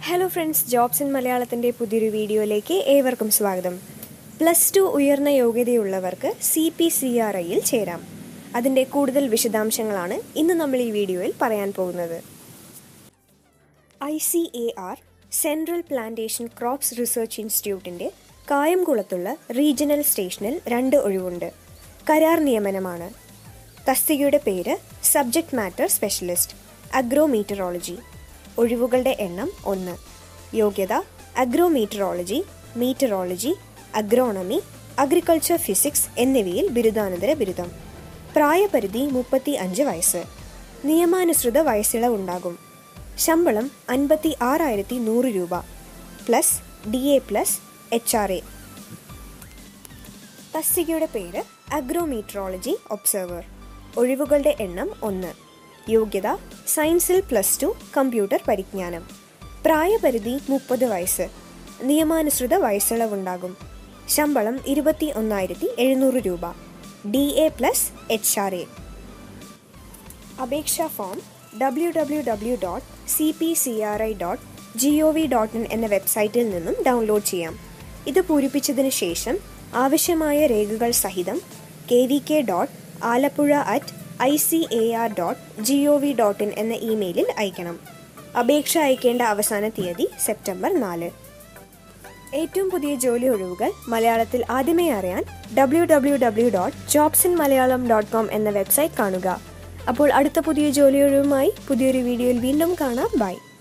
hello friends jobs in മലയാളത്തിൻ്റെ പുതിയൊരു വീഡിയോയിലേക്ക് ഏവർക്കും സ്വാഗതം പ്ലസ് ടു ഉയർന്ന യോഗ്യതയുള്ളവർക്ക് സി പി സി ആർ ഐയിൽ ചേരാം അതിൻ്റെ കൂടുതൽ വിശദാംശങ്ങളാണ് ഇന്ന് നമ്മൾ ഈ വീഡിയോയിൽ പറയാൻ പോകുന്നത് I C A R central plantation crops research ഇൻസ്റ്റിറ്റ്യൂട്ടിൻ്റെ കായംകുളത്തുള്ള റീജിയണൽ സ്റ്റേഷനിൽ രണ്ട് ഒഴിവുണ്ട് കരാർ നിയമനമാണ് തസ്തികയുടെ പേര് സബ്ജക്ട് മാറ്റർ സ്പെഷ്യലിസ്റ്റ് അഗ്രോമീറ്ററോളജി ഒഴിവുകളുടെ എണ്ണം ഒന്ന് യോഗ്യത agrometeorology meteorology agronomy agriculture physics എന്നിവയിൽ ബിരുദാനന്തര ബിരുദം പ്രായപരിധി മുപ്പത്തി അഞ്ച് വയസ്സ് നിയമാനുസൃത വയസ്സിളവുണ്ടാകും ശമ്പളം അൻപത്തി ആറായിരത്തി നൂറ് രൂപ plus D A plus H R A തസ്തികയുടെ പേര് അഗ്രോമീറ്ററോളജി ഒബ്സർവർ ഒഴിവുകളുടെ എണ്ണം ഒന്ന് യോഗ്യത സയൻസിൽ പ്ലസ് ടു കമ്പ്യൂട്ടർ പരിജ്ഞാനം പ്രായപരിധി മുപ്പത് വയസ്സ് നിയമാനുസൃത വയസ്സിളവുണ്ടാകും ശമ്പളം ഇരുപത്തി ഒന്നായിരത്തി എഴുന്നൂറ് രൂപ D A plus H R A അപേക്ഷാ form W W W dot C P C R I dot G O V dot in എന്ന വെബ്സൈറ്റിൽ നിന്നും ഡൗൺലോഡ് ചെയ്യാം ഇത് പൂരിപ്പിച്ചതിന് ശേഷം ആവശ്യമായ രേഖകൾ സഹിതം K V K dot Alappuzha at I C A R dot G O V dot in എന്ന ഇമെയിലിൽ അയക്കണം അപേക്ഷ അയക്കേണ്ട അവസാന തീയതി സെപ്റ്റംബർ നാല് ഏറ്റവും പുതിയ ജോലി ഒഴിവുകൾ മലയാളത്തിൽ ആദ്യമേ അറിയാൻ W W W dot jobs in Malayalam dot com എന്ന വെബ്സൈറ്റ് കാണുക അപ്പോൾ അടുത്ത പുതിയ ജോലി ഒഴിവുമായി പുതിയൊരു വീഡിയോയിൽ വീണ്ടും കാണാം ബൈ